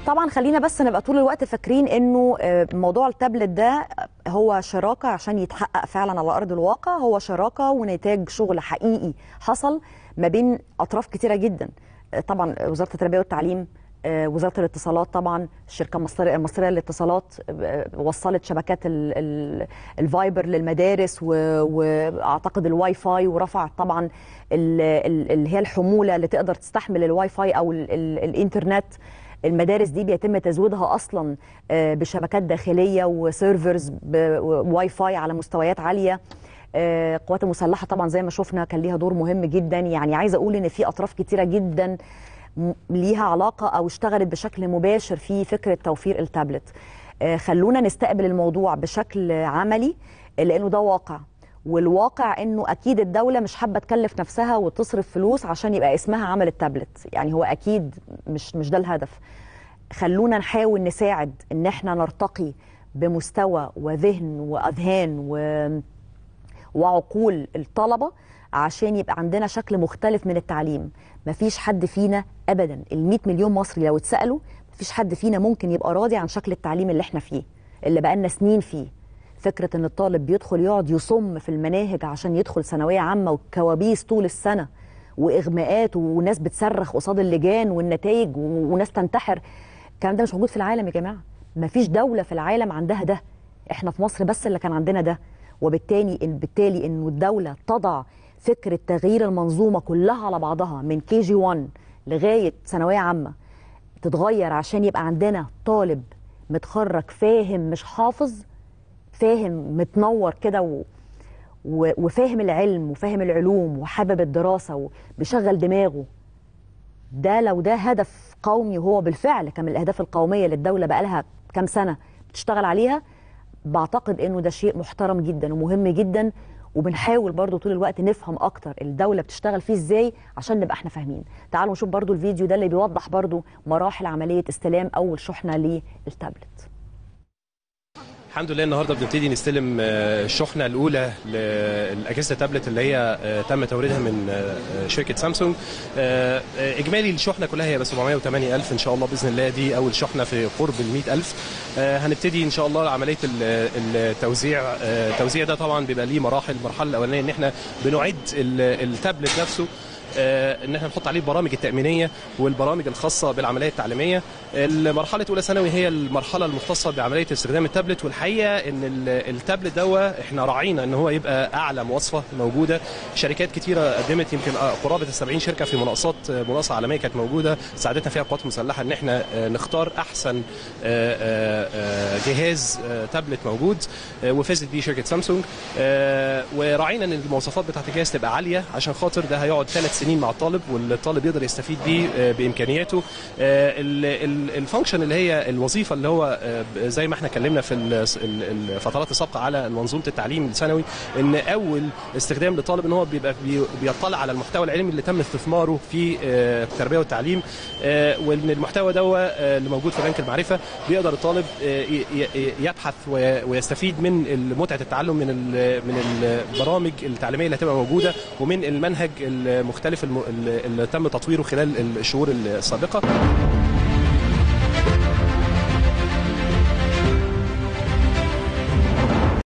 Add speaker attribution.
Speaker 1: طبعا خلينا بس نبقى طول الوقت فاكرين انه آه، موضوع التابلت ده هو شراكه عشان يتحقق فعلا على ارض الواقع هو شراكه ونتاج شغل حقيقي حصل ما بين اطراف كتيره جدا آه، طبعا وزاره التربيه والتعليم آه، وزاره الاتصالات طبعا الشركه المصريه المصريه للاتصالات آه، وصلت شبكات ال- ال- الفايبر للمدارس و- واعتقد الواي فاي ورفعت طبعا ال- ال- اللي هي الحموله اللي تقدر تستحمل الواي فاي او ال- ال- الانترنت المدارس دي بيتم تزويدها اصلا آه، بشبكات داخليه وسيرفرز بواي فاي على مستويات عاليه آه، القوات المسلحه طبعا زي ما شفنا كان ليها دور مهم جدا يعني عايزه اقول ان في اطراف كتيره جدا م- ليها علاقه او اشتغلت بشكل مباشر في فكره توفير التابلت آه، خلونا نستقبل الموضوع بشكل عملي لانه ده واقع والواقع انه اكيد الدوله مش حابه تكلف نفسها وتصرف فلوس عشان يبقى اسمها عمل التابلت يعني هو اكيد مش مش ده الهدف خلونا نحاول نساعد ان احنا نرتقي بمستوى وذهن واذهان و... وعقول الطلبه عشان يبقى عندنا شكل مختلف من التعليم مفيش حد فينا ابدا ال 100 مليون مصري لو اتسالوا مفيش حد فينا ممكن يبقى راضي عن شكل التعليم اللي احنا فيه اللي بقالنا سنين فيه فكره ان الطالب بيدخل يقعد يصم في المناهج عشان يدخل ثانويه عامه وكوابيس طول السنه واغماءات وناس بتصرخ قصاد اللجان والنتائج و- وناس تنتحر الكلام ده مش موجود في العالم يا جماعه مفيش دوله في العالم عندها ده احنا في مصر بس اللي كان عندنا ده وبالتالي بالتالي انه الدوله تضع فكره تغيير المنظومه كلها على بعضها من كي جي 1 لغايه ثانويه عامه تتغير عشان يبقى عندنا طالب متخرج فاهم مش حافظ فاهم متنور كده و... و... وفاهم العلم وفاهم العلوم وحابب الدراسه وبيشغل دماغه ده لو ده هدف قومي وهو بالفعل كان من الاهداف القوميه للدوله بقالها كام سنه بتشتغل عليها بعتقد انه ده شيء محترم جدا ومهم جدا وبنحاول برضو طول الوقت نفهم اكتر الدوله بتشتغل فيه ازاي عشان نبقى احنا فاهمين تعالوا نشوف برضو الفيديو ده اللي بيوضح برضو مراحل عمليه استلام اول شحنه للتابلت
Speaker 2: الحمد لله النهارده بنبتدي نستلم آه، الشحنه الاولى لاجهزه التابلت اللي هي آه، تم توريدها من آه، شركه سامسونج آه، آه، اجمالي الشحنه كلها هي ب 708 الف ان شاء الله باذن الله دي اول شحنه في قرب ال 100 الف آه، هنبتدي ان شاء الله عمليه ال- التوزيع آه، التوزيع ده طبعا بيبقى ليه مراحل المرحله الاولانيه ان احنا بنعد ال- التابلت نفسه آه، ان احنا نحط عليه البرامج التامينيه والبرامج الخاصه بالعمليه التعليميه المرحله اولى ثانوي هي المرحله المختصه بعمليه استخدام التابلت والحقيقه ان ال- التابلت دوا احنا راعينا ان هو يبقى اعلى مواصفه موجوده شركات كتيره قدمت يمكن آه، قرابه ال 70 شركه في مناقصات آه، مناقصه عالميه كانت موجوده ساعدتنا فيها القوات المسلحه ان احنا آه، نختار احسن آه، آه، آه، جهاز آه، تابلت موجود آه، وفازت بيه شركه سامسونج آه، وراعينا ان المواصفات بتاعت الجهاز تبقى عاليه عشان خاطر ده هيقعد ثلاث سنين مع الطالب والطالب يقدر يستفيد بيه آه، بامكانياته آه، ال- ال- الفانكشن اللي هي الوظيفه اللي هو آه، زي ما احنا اتكلمنا في ال- ال- الفترات السابقه على منظومه التعليم الثانوي ان اول استخدام للطالب ان هو بيبقى بي- بيطلع على المحتوى العلمي اللي تم استثماره في آه، التربيه والتعليم آه، وان المحتوى ده اللي موجود في بنك المعرفه بيقدر الطالب آه، ي- ي- يبحث وي- ويستفيد من متعه التعلم من ال- من البرامج التعليميه اللي هتبقى موجوده ومن المنهج المختلف الم- اللي تم تطويره خلال الشهور السابقه